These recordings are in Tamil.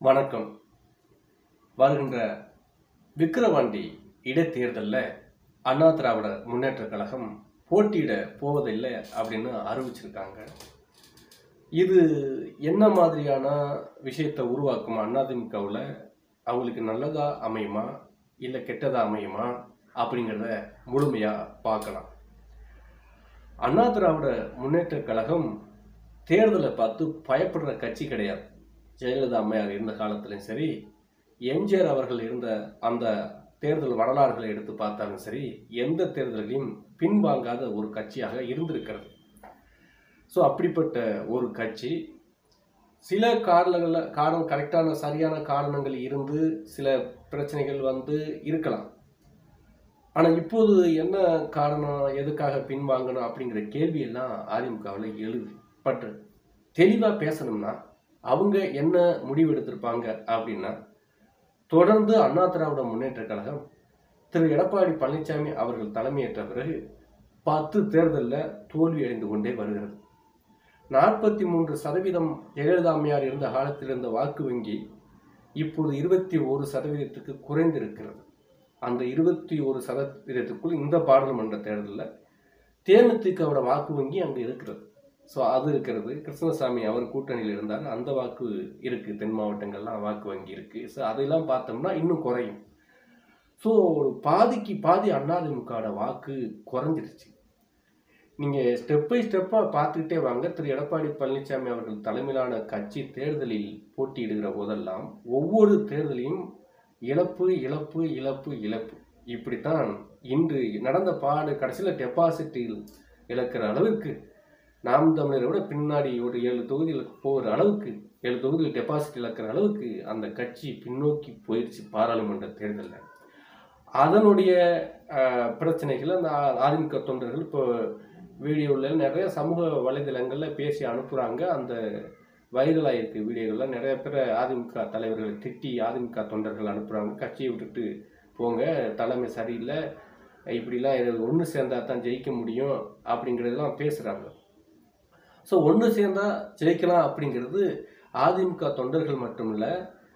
வணக்கம் வருகின்ற விக்கிரவாண்டி இடைத்தேர்தலில் அண்ணா திராவிட முன்னேற்றக் கழகம் போட்டியிட போவதில்லை அப்படின்னு அறிவிச்சிருக்காங்க இது என்ன மாதிரியான விஷயத்தை உருவாக்கும் அதிமுகவில் அவங்களுக்கு நல்லதா அமையுமா இல்லை கெட்டதா அமையுமா அப்படிங்கிறத முழுமையாக பார்க்கலாம் அண்ணா திராவிட முன்னேற்றக் கழகம் தேர்தலை பார்த்து பயப்படுற கட்சி கிடையாது ஜெயலலிதா அம்மையார் இருந்த காலத்திலும் சரி எம்ஜிஆர் அவர்கள் இருந்த அந்த தேர்தல் வரலாறுகளை எடுத்து பார்த்தாலும் சரி எந்த தேர்தலையும் பின்வாங்காத ஒரு கட்சியாக இருந்திருக்கிறது ஸோ அப்படிப்பட்ட ஒரு கட்சி சில காரணங்களில் காரணம் கரெக்டான சரியான காரணங்கள் இருந்து சில பிரச்சனைகள் வந்து இருக்கலாம் ஆனால் இப்போது என்ன காரணம் எதுக்காக பின்வாங்கணும் அப்படிங்கிற கேள்வியெல்லாம் அதிமுகவில் எழுது பட் தெளிவாக பேசணும்னா அவங்க என்ன முடிவு எடுத்திருப்பாங்க அப்படின்னா தொடர்ந்து அண்ணா திராவிட முன்னேற்றக் கழகம் திரு எடப்பாடி பழனிசாமி அவர்கள் தலைமையேற்ற பிறகு பத்து தேர்தலில் தோல்வி அடைந்து கொண்டே வருகிறது நாற்பத்தி மூன்று சதவீதம் ஜெயலலிதா அம்மையார் இருந்த காலத்தில் இருந்த வாக்கு வங்கி இப்போது இருபத்தி ஒரு சதவீதத்துக்கு குறைந்திருக்கிறது அந்த இருபத்தி ஒரு சதவீதத்துக்குள் இந்த பாராளுமன்ற தேர்தலில் தேமுதிகவோட வாக்கு வங்கி அங்கே இருக்கிறது ஸோ அது இருக்கிறது கிருஷ்ணசாமி அவர் கூட்டணியில் இருந்தார் அந்த வாக்கு இருக்குது தென் மாவட்டங்கள்லாம் வாக்கு வங்கி இருக்குது ஸோ அதெல்லாம் பார்த்தோம்னா இன்னும் குறையும் ஸோ ஒரு பாதிக்கு பாதி அதிமுகவோட வாக்கு குறைஞ்சிருச்சு நீங்கள் ஸ்டெப் பை ஸ்டெப்பாக பார்த்துக்கிட்டே வாங்க திரு எடப்பாடி பழனிசாமி அவர்கள் தலைமையிலான கட்சி தேர்தலில் போட்டியிடுகிற போதெல்லாம் ஒவ்வொரு தேர்தலையும் இழப்பு இழப்பு இழப்பு இழப்பு இப்படித்தான் இன்று நடந்த பாடு கடைசியில் டெபாசிட்டில் இழக்கிற அளவிற்கு நாம் தமிழரை விட பின்னாடி ஒரு ஏழு தொகுதியில் போகிற அளவுக்கு ஏழு தொகுதியில் டெபாசிட் இழக்கிற அளவுக்கு அந்த கட்சி பின்னோக்கி போயிடுச்சு பாராளுமன்ற தேர்தலில் அதனுடைய அஹ், பிரச்சனைகளை அந்த அ- அதிமுக தொண்டர்கள் இப்போ வீடியோவில் நிறைய சமூக வலைதளங்களில் பேசி அனுப்புகிறாங்க அந்த வைரலாக இருக்கு வீடியோகளில் நிறைய பேர் அதிமுக தலைவர்களை திட்டி அதிமுக தொண்டர்கள் அனுப்புகிறாங்க கட்சியை விட்டுட்டு போங்க தலைமை சரியில்லை இப்படிலாம் ஒன்று சேர்ந்தா தான் ஜெயிக்க முடியும் அப்படிங்கிறதெல்லாம் பேசுகிறாங்க ஸோ ஒன்று சேர்ந்தா ஜெயிக்கலாம் அப்படிங்கிறது அதிமுக தொண்டர்கள் மட்டும் இல்லை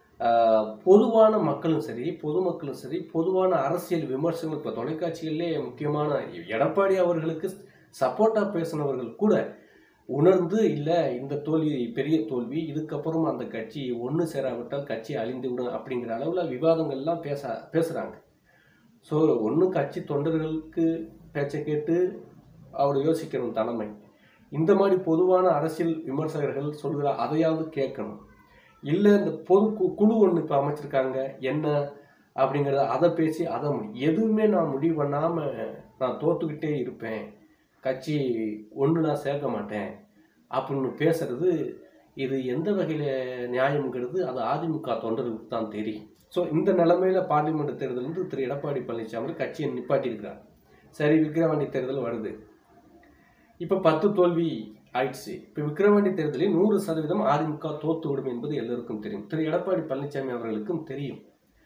பொதுவான மக்களும் சரி பொதுமக்களும் சரி பொதுவான அரசியல் விமர்சனம் இப்போ தொலைக்காட்சிகளிலே முக்கியமான எடப்பாடி அவர்களுக்கு சப்போர்ட்டாக பேசினவர்கள் கூட உணர்ந்து இல்லை இந்த தோல்வி பெரிய தோல்வி இதுக்கப்புறம் அந்த கட்சி ஒன்று சேராவிட்டால் கட்சி அழிந்து விடும் அப்படிங்கிற அளவில் விவாதங்கள்லாம் பேச பேசுகிறாங்க ஸோ ஒன்று கட்சி தொண்டர்களுக்கு பேச்சை கேட்டு அவர் யோசிக்கணும் தலைமை இந்த மாதிரி பொதுவான அரசியல் விமர்சகர்கள் சொல்கிற அதையாவது கேட்கணும் இல்லை இந்த பொது கு- குழு ஒன்று இப்போ அமைச்சிருக்காங்க என்ன அப்படிங்கிறத அதை பேசி அதை முடி எதுவுமே நான் முடிவு பண்ணாமல் நான் தோத்துக்கிட்டே இருப்பேன் கட்சி ஒன்று நான் சேர்க்க மாட்டேன் அப்படின்னு பேசுறது இது எந்த வகையில் நியாயம்ங்கிறது அது அதிமுக தொண்டர்களுக்கு தான் தெரியும் ஸோ இந்த நிலைமையில பார்லிமெண்ட் தேர்தல் வந்து திரு எடப்பாடி பழனிசாமி கட்சியை நிப்பாட்டியிருக்கிறார் சரி விக்கிரவாண்டி தேர்தல் வருது இப்போ பத்து தோல்வி ஆயிடுச்சு இப்போ விக்கிரவாண்டி தேர்தலில் நூறு சதவீதம் அதிமுக தோத்து விடும் என்பது எல்லோருக்கும் தெரியும் திரு எடப்பாடி பழனிசாமி அவர்களுக்கும் தெரியும்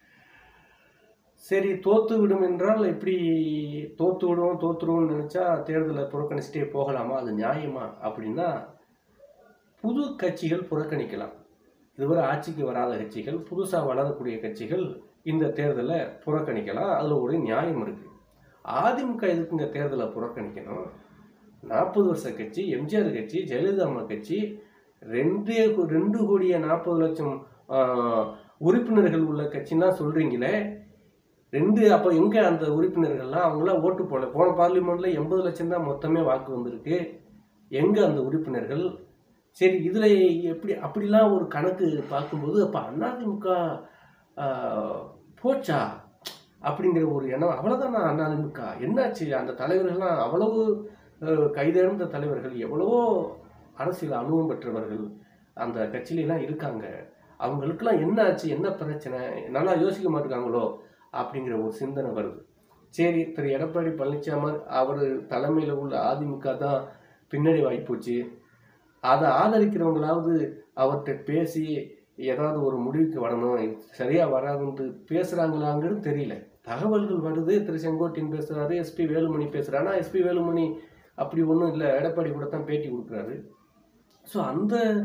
சரி தோத்து விடும் என்றால் எப்படி தோத்து விடுவோம் தோத்துருவோம்னு நினைச்சா தேர்தலை புறக்கணிச்சுட்டே போகலாமா அது நியாயமா அப்படின்னா புது கட்சிகள் புறக்கணிக்கலாம் இதுவரை ஆட்சிக்கு வராத கட்சிகள் புதுசாக வளரக்கூடிய கட்சிகள் இந்த தேர்தலை புறக்கணிக்கலாம் அதில் ஒரு நியாயம் இருக்கு அதிமுக எதுக்குங்க தேர்தலை புறக்கணிக்கணும் நாற்பது வருஷ கட்சி எம்ஜிஆர் கட்சி ஜெயலலிதா அம்மா கட்சி ரெண்டே கோ- ரெண்டு கோடியே நாற்பது லட்சம் ஆஹ், உறுப்பினர்கள் உள்ள கட்சின்னா சொல்றீங்களே ரெண்டு அப்போ எங்க அந்த உறுப்பினர்கள்லாம் அவங்களாம் ஓட்டு போடல போன பார்லிமெண்ட்ல எண்பது லட்சம் தான் மொத்தமே வாக்கு வந்திருக்கு எங்க அந்த உறுப்பினர்கள் சரி இதுல எப்படி அப்படிலாம் ஒரு கணக்கு பார்க்கும்போது அப்ப அதிமுக ஆஹ், போச்சா அப்படிங்கிற ஒரு எண்ணம் அவ்வளவுதான் அதிமுக என்னாச்சு அந்த தலைவர்கள்லாம் அவ்வளவு அஹ், கைதேர்ந்த தலைவர்கள் எவ்வளவோ அரசியல் அனுபவம் பெற்றவர்கள் அந்த கட்சியிலாம் இருக்காங்க அவங்களுக்கெல்லாம் என்ன ஆச்சு என்ன பிரச்சனை நல்லா யோசிக்க மாட்டேங்காங்களோ அப்படிங்கிற ஒரு சிந்தனை வருது சரி திரு எடப்பாடி பழனிசாமி அவர் தலைமையில் உள்ள அதிமுக தான் பின்னாடி வாய்ப்போச்சு அதை ஆதரிக்கிறவங்களாவது அவர்கிட்ட பேசி ஏதாவது ஒரு முடிவுக்கு வரணும் சரியா வராதுன்ட்டு பேசுறாங்களாங்கிறது தெரியல தகவல்கள் வருது திரு செங்கோட்டையன் பேசுறாரு எஸ்பி வேலுமணி பேசுறாரு எஸ்பி வேலுமணி அப்படி ஒன்றும் இல்லை எடப்பாடி கூட தான் பேட்டி கொடுக்குறாரு ஸோ அந்த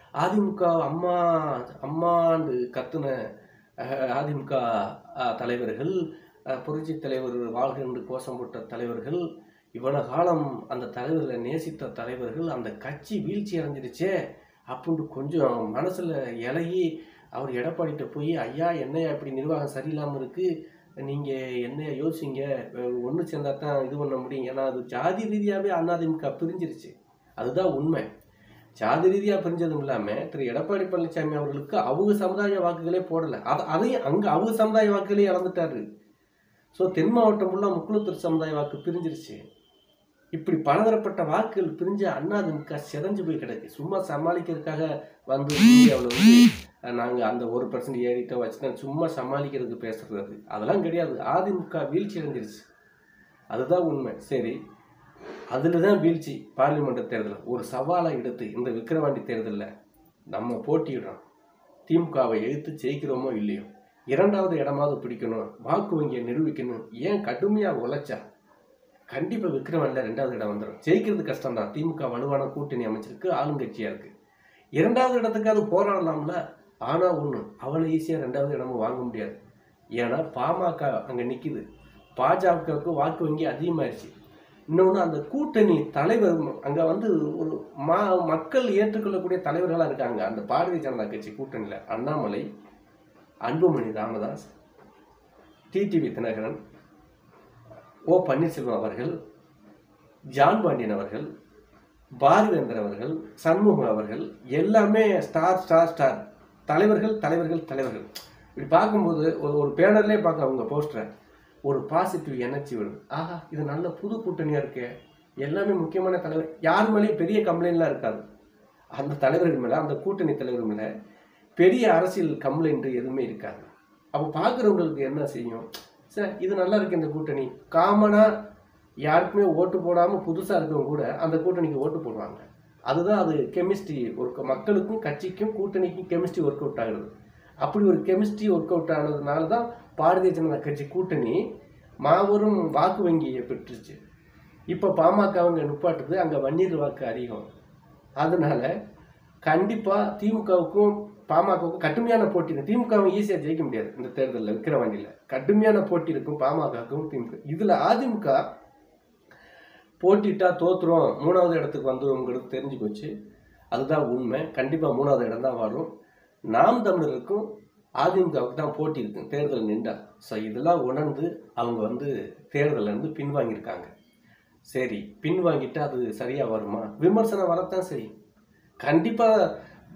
அதிமுக அம்மா அம்மாண்டு கத்துன அஹ், அதிமுக அஹ், தலைவர்கள் அஹ், புரட்சி தலைவர் வாழ்க என்று கோஷம் போட்ட தலைவர்கள் இவ்வளவு காலம் அந்த தலைவர்களை நேசித்த தலைவர்கள் அந்த கட்சி வீழ்ச்சி அடைஞ்சிருச்சே அப்படின்ட்டு கொஞ்சம் மனசுல இலகி அவர் எடப்பாடிகிட்ட போய் ஐயா என்னையா இப்படி நிர்வாகம் சரியில்லாமல் இருக்கு நீங்க என்னையா யோசிங்க ஒன்று சேர்ந்தா தான் இது பண்ண முடியும் ஏன்னா அது ஜாதி ரீதியாகவே அதிமுக பிரிஞ்சிருச்சு அதுதான் உண்மை ஜாதி ரீதியாக பிரிஞ்சதும் இல்லாமல் திரு எடப்பாடி பழனிசாமி அவர்களுக்கு அவங்க சமுதாய வாக்குகளே போடலை அது அதையும் அங்கே அவங்க சமுதாய வாக்குகளே இழந்துட்டாரு ஸோ தென் மாவட்டம் ஃபுல்லாக முக்குளத்தூர் சமுதாய வாக்கு பிரிஞ்சிருச்சு இப்படி பலதரப்பட்ட வாக்குகள் பிரிஞ்ச அதிமுக சிதஞ்சு போய் கிடக்கு சும்மா சமாளிக்கிறதுக்காக வந்து இந்தியாவில் வந்து நாங்கள் அந்த ஒரு பர்சன்ட் ஏறிட்டோம் வச்சுட்டோம் சும்மா சமாளிக்கிறதுக்கு பேசுறது அது அதெல்லாம் கிடையாது அதிமுக வீழ்ச்சி அடைஞ்சிருச்சு அதுதான் உண்மை சரி அதில் தான் வீழ்ச்சி பார்லிமெண்ட் தேர்தலில் ஒரு சவாலை எடுத்து இந்த விக்கிரவாண்டி தேர்தலில் நம்ம போட்டியிடுறோம் திமுகவை எதிர்த்து ஜெயிக்கிறோமோ இல்லையோ இரண்டாவது இடமாவது பிடிக்கணும் வாக்கு வங்கியை நிரூபிக்கணும் ஏன் கடுமையாக உழைச்சா கண்டிப்பாக விக்ரவாண்டியில் ரெண்டாவது இடம் வந்துடும் ஜெயிக்கிறது கஷ்டம் தான் திமுக வலுவான கூட்டணி அமைச்சிருக்கு ஆளுங்கட்சியாக இருக்குது இரண்டாவது இடத்துக்காவது போராடலாம்ல ஆனால் ஒன்று அவ்வளோ ஈஸியாக ரெண்டாவது இடமும் வாங்க முடியாது ஏன்னா பாமக அங்கே நிற்கிது பாஜகவுக்கு வாக்கு வங்கி அதிகமாயிருச்சு இன்னொன்று அந்த கூட்டணி தலைவர் அங்கே வந்து ஒரு மா மக்கள் ஏற்றுக்கொள்ளக்கூடிய தலைவர்களாக இருக்காங்க அந்த பாரதிய ஜனதா கட்சி கூட்டணியில் அண்ணாமலை அன்புமணி ராமதாஸ் டிடிவி தினகரன் ஓ பன்னீர்செல்வம் அவர்கள் ஜான் பாண்டியன் அவர்கள் பாரிவேந்தர் அவர்கள் சண்முகம் அவர்கள் எல்லாமே ஸ்டார் ஸ்டார் ஸ்டார் தலைவர்கள் தலைவர்கள் தலைவர்கள் இப்படி பார்க்கும்போது ஒரு ஒரு பேனர்லேயே பார்க்க அவங்க போஸ்டரை ஒரு பாசிட்டிவ் எனர்ஜி வரும் ஆஹா இது நல்ல புது கூட்டணியாக இருக்கே எல்லாமே முக்கியமான தலைவர் யார் மேலேயும் பெரிய கம்ப்ளைண்ட்லாம் இருக்காது அந்த தலைவர்கள் மேலே அந்த கூட்டணி தலைவர் மேலே பெரிய அரசியல் கம்ப்ளைண்ட் எதுவுமே இருக்காது அப்போ பார்க்குறவங்களுக்கு என்ன செய்யும் சார் இது நல்லா இருக்கு இந்த கூட்டணி காமனாக யாருக்குமே ஓட்டு போடாமல் புதுசாக இருக்கவங்க கூட அந்த கூட்டணிக்கு ஓட்டு போடுவாங்க அதுதான் அது கெமிஸ்ட்ரி ஒர்க் மக்களுக்கும் கட்சிக்கும் கூட்டணிக்கும் கெமிஸ்ட்ரி ஒர்க் அவுட் ஆகுது அப்படி ஒரு கெமிஸ்ட்ரி ஒர்க் அவுட் ஆனதுனால தான் பாரதிய ஜனதா கட்சி கூட்டணி மாபெரும் வாக்கு வங்கியை பெற்றுச்சு இப்போ பாமகவங்க நுப்பாட்டுது அங்கே வன்னியர் வாக்கு அதிகம் அதனால கண்டிப்பாக திமுகவுக்கும் பாமகவுக்கும் கடுமையான போட்டி இருக்கும் திமுகவும் ஈஸியாக ஜெயிக்க முடியாது இந்த தேர்தலில் விக்கிரவாண்டியில் கடுமையான போட்டி இருக்கும் பாமகவுக்கும் திமுக இதில் அதிமுக போட்டிட்டா தோத்துரும் மூணாவது இடத்துக்கு வந்துருங்கிறது தெரிஞ்சு போச்சு அதுதான் உண்மை கண்டிப்பாக மூணாவது இடம் தான் வரும் நாம் தமிழருக்கும் அதிமுகவுக்கு தான் போட்டி இருக்கு தேர்தல் நின்றா ஸோ இதெல்லாம் உணர்ந்து அவங்க வந்து தேர்தல்ல இருந்து பின்வாங்கியிருக்காங்க சரி பின்வாங்கிட்டு அது சரியாக வருமா விமர்சனம் வரத்தான் செய்யும் கண்டிப்பாக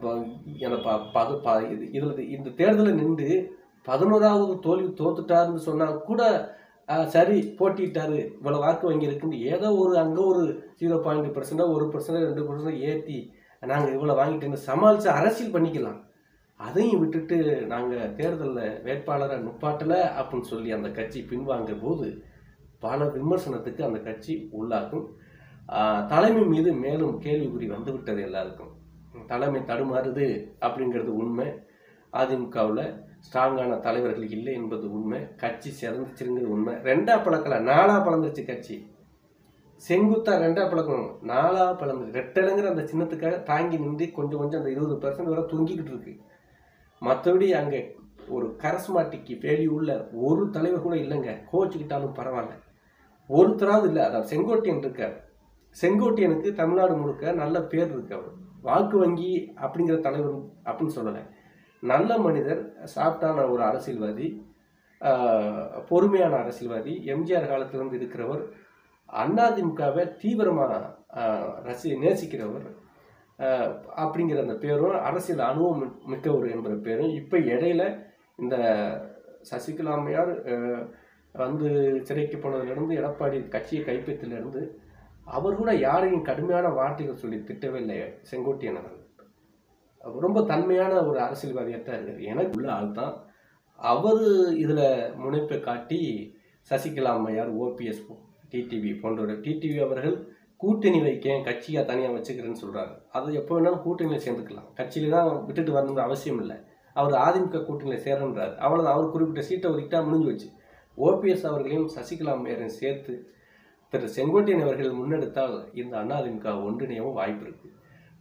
பது ப இது இதில் இந்த தேர்தலில் நின்று பதினோராவது தோல்வி தோத்துட்டாருன்னு சொன்னால் கூட ஆ, சரி போட்டிட்டாரு இவ்வளோ வாக்கு வங்கி இருக்குன்னு ஏதோ ஒரு அங்கே ஒரு ஜீரோ பாயிண்ட் பர்சன்டோ ஒரு பர்சன்டோ ரெண்டு பர்சன்டோ ஏற்றி நாங்கள் இவ்வளோ வாங்கிட்டேன்னு சமாளித்து அரசியல் பண்ணிக்கலாம் அதையும் விட்டுட்டு நாங்கள் தேர்தலில் வேட்பாளரை நுப்பாட்டலை அப்படின்னு சொல்லி அந்த கட்சி பின்வாங்க போது பல விமர்சனத்துக்கு அந்த கட்சி உள்ளாக்கும் ஆஹ் தலைமை மீது மேலும் கேள்விக்குறி வந்து விட்டது எல்லாருக்கும் தலைமை தடுமாறுது அப்படிங்கிறது உண்மை அதிமுகவில் ஸ்ட்ராங்கான தலைவர்கள் இல்லை என்பது உண்மை கட்சி சிறந்துச்சுங்கிறது உண்மை ரெண்டா பழக்கல நாலா பழந்துருச்சு கட்சி செங்குத்தா ரெண்டா பழக்கம் நாலா பழந்து ரெட்டலைங்கிற அந்த சின்னத்துக்காக தாங்கி நின்று கொஞ்சம் கொஞ்சம் அந்த இருபது பர்சன்ட் வரை தொங்கிக்கிட்டு இருக்கு மற்றபடி அங்கே ஒரு கரஸ்மாட்டிக்கு வேல்யூ உள்ள ஒரு தலைவர் கூட இல்லைங்க கோச்சுக்கிட்டாலும் பரவாயில்ல ஒருத்தராவது இல்லை அதான் செங்கோட்டையன் இருக்கார் செங்கோட்டையனுக்கு தமிழ்நாடு முழுக்க நல்ல பேர் இருக்கு அவர் வாக்கு வங்கி அப்படிங்கிற தலைவர் அப்படின்னு சொல்லலை நல்ல மனிதர் சாப்பிட்டான ஒரு அரசியல்வாதி ஆஹ், பொறுமையான அரசியல்வாதி எம்ஜிஆர் காலத்திலிருந்து இருக்கிறவர் அதிமுகவை தீவிரமாக ரசி நேசிக்கிறவர் ஆஹ், அப்படிங்கிற அந்த பேரும் அரசியல் அனுபவம் மி- மிக்கவர் என்ற பேரும் இப்போ இடையில இந்த சசிகலா அம்மையார் ஆஹ், வந்து சிறைக்கு போனதுலேருந்து எடப்பாடி கட்சியை கைப்பற்றிலிருந்து அவர் கூட யாரையும் கடுமையான வார்த்தைகள் சொல்லி திட்டவே இல்லை செங்கோட்டையன் அவர்கள் அவர் ரொம்ப தன்மையான ஒரு அரசியல்வாதியாக தான் இருக்கார் எனக்கு உள்ள ஆள் தான் அவர் இதில் முனைப்பை காட்டி சசிகலா அம்மையார் ஓபிஎஸ் டிடிவி போன்றவர் டிடிவி அவர்கள் கூட்டணி வைக்கேன் கட்சியாக தனியாக வச்சுக்கிறேன்னு சொல்கிறாரு அது எப்போ வேணாலும் கூட்டணியில் சேர்ந்துக்கலாம் கட்சியில தான் விட்டுட்டு வரணுங்கிற அவசியம் இல்லை அவர் அதிமுக கூட்டணியில் சேரன்றார் அவ்வளோதான் அவர் குறிப்பிட்ட சீட்டை ஒதுக்கிட்டா முடிஞ்சு வச்சு ஓபிஎஸ் அவர்களையும் சசிகலா அம்மையாரையும் சேர்த்து திரு செங்கோட்டையன் அவர்கள் முன்னெடுத்தால் இந்த அதிமுக ஒன்றிணையவும் வாய்ப்பு இருக்கு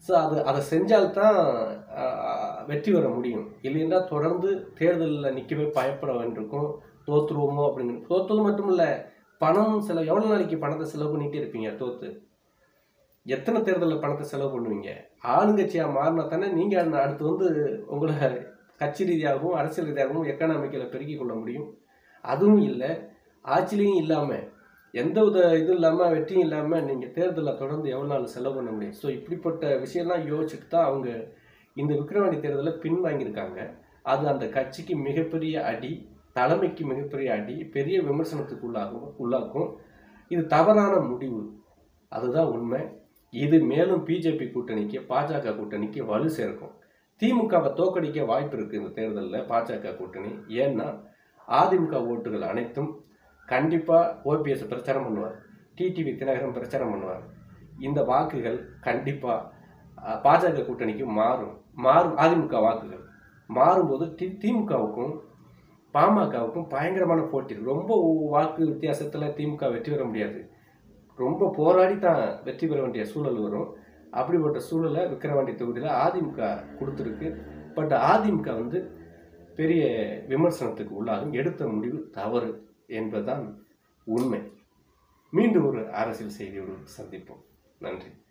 ஸோ அது அதை செஞ்சால்தான் ஆஹ், வெற்றி பெற முடியும் இல்லைன்னா தொடர்ந்து தேர்தலில் நிற்கவே பயப்பட வேண்டியிருக்கும் தோத்துருவோமோ அப்படிங்கிற தோத்தது மட்டும் இல்லை பணம் செலவு எவ்வளோ நாளைக்கு பணத்தை செலவு பண்ணிகிட்டே இருப்பீங்க தோத்து எத்தனை தேர்தலில் பணத்தை செலவு பண்ணுவீங்க ஆளுங்கட்சியாக மாறினா தானே நீங்கள் அடுத்து வந்து உங்களை கட்சி ரீதியாகவும் அரசியல் ரீதியாகவும் எக்கனாமிக்கில் பெருக்கிக் கொள்ள முடியும் அதுவும் இல்லை ஆட்சிலையும் இல்லாமல் எந்த வித இதுவும் இல்லாமல் வெற்றியும் இல்லாமல் நீங்கள் தேர்தலில் தொடர்ந்து எவ்வளோ நாள் செலவு பண்ண முடியும் ஸோ இப்படிப்பட்ட விஷயம்லாம் யோசிச்சுட்டு தான் அவங்க இந்த விக்கிரவாண்டி தேர்தலை பின்வாங்கியிருக்காங்க அது அந்த கட்சிக்கு மிகப்பெரிய அடி தலைமைக்கு மிகப்பெரிய அடி பெரிய விமர்சனத்துக்கு உள்ளாகும் உள்ளாக்கும் இது தவறான முடிவு அதுதான் உண்மை இது மேலும் பிஜேபி கூட்டணிக்கு பாஜக கூட்டணிக்கு வலு சேர்க்கும் திமுகவை தோக்கடிக்க வாய்ப்பு இருக்கு இந்த தேர்தலில் பாஜக கூட்டணி ஏன்னா அதிமுக ஓட்டுகள் அனைத்தும் கண்டிப்பாக ஓபிஎஸ் பிரச்சாரம் பண்ணுவார் டிடிவி தினகரன் பிரச்சாரம் பண்ணுவார் இந்த வாக்குகள் கண்டிப்பாக பாஜக கூட்டணிக்கு மாறும் மாறும் அதிமுக வாக்குகள் மாறும்போது தி திமுகவுக்கும் பாமகவுக்கும் பயங்கரமான போட்டி இருக்கு. ரொம்ப வாக்கு வித்தியாசத்தில் திமுக வெற்றி பெற முடியாது ரொம்ப போராடி தான் வெற்றி பெற வேண்டிய சூழல் வரும் அப்படிப்பட்ட சூழலை விக்கிரவாண்டி தொகுதியில் அதிமுக கொடுத்துருக்கு பட் அதிமுக வந்து பெரிய விமர்சனத்துக்கு உள்ளாகும் எடுத்த முடிவு தவறு என்பதுதான் உண்மை மீண்டும் ஒரு அரசியல் செய்தியோடு சந்திப்போம் நன்றி